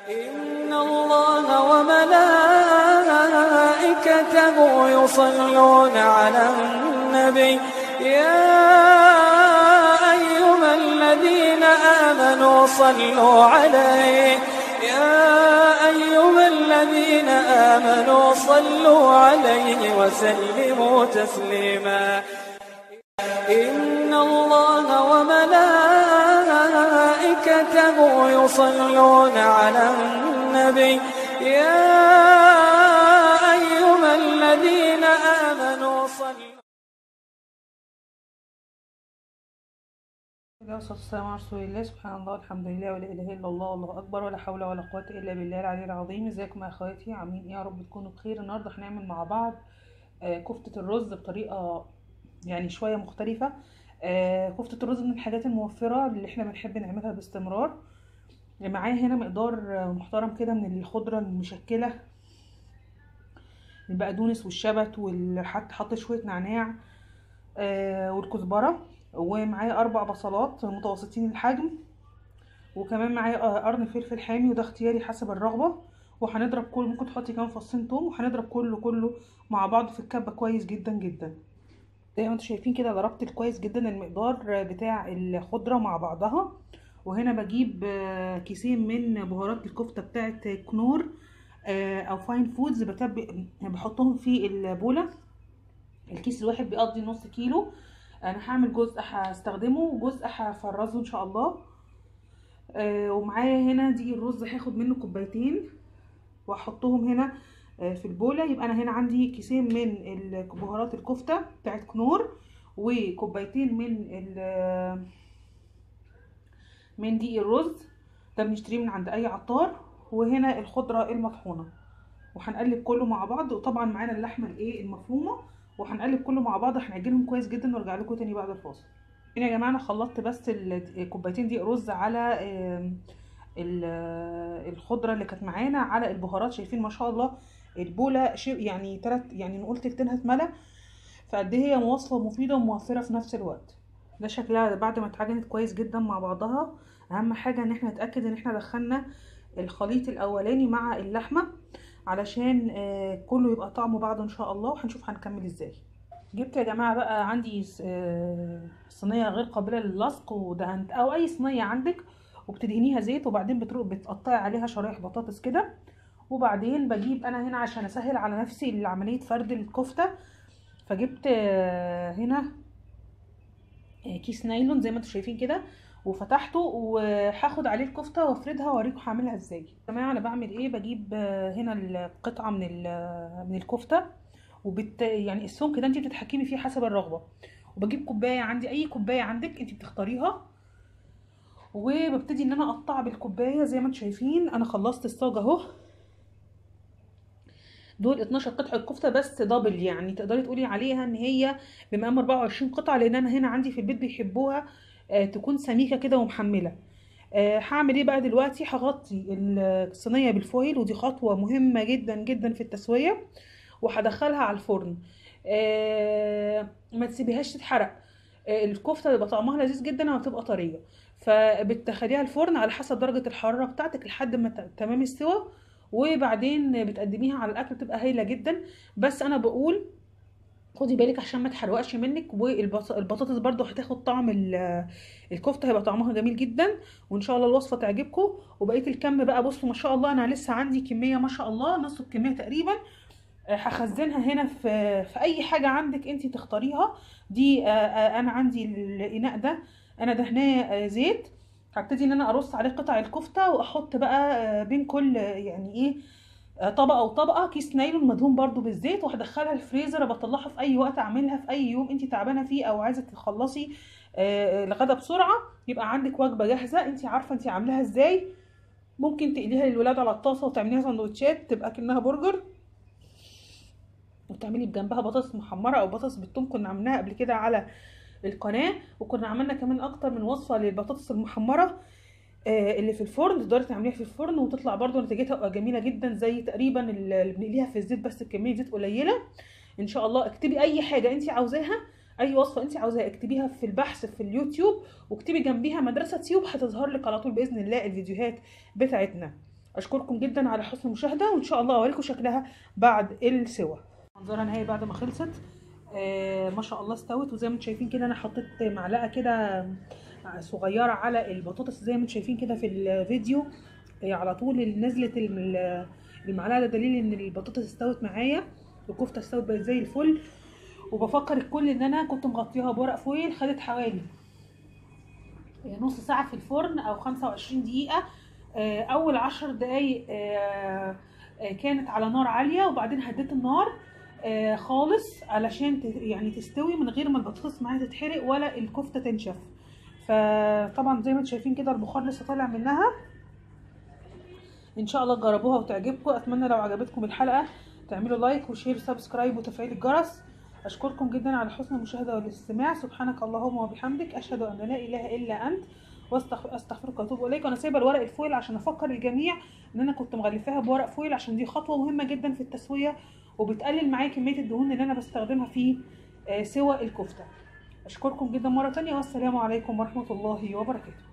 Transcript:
إن الله وملائكته يصلون على النبي يا أيها الذين آمنوا صلوا عليه يا أيها الذين آمنوا صلوا عليه وسلموا تسليما إن الله وملائكته يصلون على النبي يا أيها الذين آمنوا صلوا الله والصلاة والسلام على رسول الله سبحان الله الحمد لله ولا إله إلا الله والله أكبر ولا حول ولا قوة إلا بالله العلي العظيم ازيكم يا أخواتي عاملين إيه يا رب تكونوا بخير النهاردة هنعمل مع بعض آه، كفتة الرز بطريقة يعني شوية مختلفة آه، كفتة الرز من الحاجات الموفرة اللي احنا بنحب نعملها باستمرار معايا هنا مقدار آه، محترم كده من الخضرة المشكلة البقدونس والشبت وحتى حط شوية نعناع آه، والكزبرة ومعايا اربع بصلات متوسطين الحجم وكمان معايا آه، قرن فلفل حامي وده اختياري حسب الرغبه وهنضرب كل ممكن تحطي كمان فصين توم وهنضرب كله كله مع بعض في الكبه كويس جدا جدا زي ما انتم شايفين كده ضربت كويس جدا المقدار بتاع الخضره مع بعضها وهنا بجيب آه، كيسين من بهارات الكفته بتاعت كنور آه، او فاين فودز بتب... بحطهم في البوله الكيس الواحد بيقضي نص كيلو انا هعمل جزء هستخدمه وجزء هفرزه ان شاء الله آه ومعايا هنا دي الرز هاخد منه كوبايتين واحطهم هنا آه في البوله يبقى انا هنا عندي كيسين من بهارات الكفته بتاعت كنور وكوبايتين من ال من دقيق الرز ده بنشتريه من عند اي عطار وهنا الخضره المطحونه وهنقلب كله مع بعض وطبعا معانا اللحمه الايه المفرومه وهنقلب كله مع بعض هنعجنهم كويس جدا وارجع لكم تاني بعد الفاصل هنا يا جماعه انا خلطت بس الكوبايتين دي رز على آم، ال- آه، الخضره اللي كانت معانا على البهارات شايفين ما شاء الله البوله شيء يعني تلات يعني نقول تلتينها اتملى فقد ايه هي مواصفه مفيده وموفره في نفس الوقت ده شكلها بعد ما اتعجنت كويس جدا مع بعضها اهم حاجه ان احنا نتاكد ان احنا دخلنا الخليط الاولاني مع اللحمه علشان آه، كله يبقى طعمه بعضه ان شاء الله وهنشوف هنكمل ازاي جبت يا جماعه بقى عندي س- آه، صينيه غير قابله للصق ودهنت او اي صينيه عندك وبتدهنيها زيت وبعدين بتروح بتقطعي عليها شرايح بطاطس كده وبعدين بجيب انا هنا عشان اسهل على نفسي عمليه فرد الكفته فجبت آه، هنا آه، كيس نايلون زي ما انتم شايفين كده وفتحته وهاخد عليه الكفته وافردها واوريكم هعملها ازاي يا جماعه انا بعمل ايه بجيب آه، هنا القطعه من ال- من الكفته وبت يعني السمك ده انت بتتحكمي فيه حسب الرغبه وبجيب كوبايه عندي اي كوبايه عندك انت بتختاريها وببتدي ان انا اقطع بالكوبايه زي ما انتم شايفين انا خلصت الصاج اهو دول 12 قطعه كفته بس دبل يعني تقدري تقولي عليها ان هي بمقام 24 قطعه لان انا هنا عندي في البيت بيحبوها آه، تكون سميكه كده ومحمله آه، هعمل ايه بقى دلوقتي هغطي الصينيه بالفويل ودي خطوه مهمه جدا جدا في التسويه وهدخلها على الفرن آه، ما تسيبيهاش تتحرق آه، الكفته بيبقى طعمها لذيذ جدا لما بتبقى طريه فبتخليها الفرن على حسب درجه الحراره بتاعتك لحد ما ت- تمام السوا وبعدين بتقدميها على الاكل بتبقى هايله جدا بس انا بقول خدي بالك عشان ما تحرقش منك والبطاطس برضو هتاخد طعم ال- الكفته هيبقى طعمها جميل جدا وان شاء الله الوصفه تعجبكم وبقيه الكم بقى بصوا ما شاء الله انا لسه عندي كميه ما شاء الله نص الكميه تقريبا آه، هخزنها هنا في في اي حاجه عندك انت تختاريها دي آه، آه، انا عندي الاناء ده انا دهناه آه، زيت هبتدي ان انا ارص عليه قطع الكفته واحط بقى آه، بين كل آه، يعني ايه آه، طبقه وطبقه كيس نايلون مدهون برضو بالزيت وهدخلها الفريزر بطلعها في اي وقت اعملها في اي يوم انت تعبانه فيه او عايزه تخلصي آه، الغدا بسرعه يبقى عندك وجبه جاهزه انت عارفه انت عاملاها ازاي ممكن تقليها للولاد على الطاسه وتعمليها سندوتشات تبقى كأنها برجر وتعملي بجنبها بطاطس محمره او بطاطس بالثوم كنا عاملينها قبل كده على القناه وكنا عملنا كمان اكتر من وصفه للبطاطس المحمره آه، اللي في الفرن تقدري تعمليها في الفرن وتطلع برضو نتيجتها تبقى جميله جدا زي تقريبا اللي بنقليها في الزيت بس كميه زيت قليله ان شاء الله اكتبي اي حاجه انت عاوزاها اي وصفه انت عاوزاها اكتبيها في البحث في اليوتيوب واكتبي جنبيها مدرسه تيوب هتظهر لك على طول باذن الله الفيديوهات بتاعتنا اشكركم جدا على حسن المشاهده وان شاء الله اوريكم شكلها بعد السوا منظرها نهائي بعد ما خلصت آه ما شاء الله استوت وزي ما انتم شايفين كده انا حطيت معلقه كده صغيره على البطاطس زي ما انتم شايفين كده في الفيديو آه على طول نزلت الم- المعلقه ده دليل ان البطاطس استوت معايا الكفته استوت بقت زي الفل وبفكر الكل ان انا كنت مغطيها بورق فويل خدت حوالي نص ساعه في الفرن او 25 دقيقه آه، اول عشر دقايق آه، آه، كانت على نار عاليه وبعدين هديت النار آه، خالص علشان ت- يعني تستوي من غير ما البطاطس معايا تتحرق ولا الكفته تنشف فطبعا زي ما انتم شايفين كده البخار لسه طالع منها ان شاء الله تجربوها وتعجبكم اتمنى لو عجبتكم الحلقه تعملوا لايك وشير وسبسكرايب وتفعيل الجرس اشكركم جدا على حسن المشاهده والاستماع سبحانك اللهم وبحمدك اشهد ان لا اله الا انت واستغفر استغفرك واتوب اليك وانا سايبه الورق الفويل عشان افكر الجميع ان انا كنت مغلفاها بورق فويل عشان دي خطوه مهمه جدا في التسويه وبتقلل معايا كميه الدهون اللي انا بستخدمها في آه، سوى الكفته اشكركم جدا مره تانية والسلام عليكم ورحمه الله وبركاته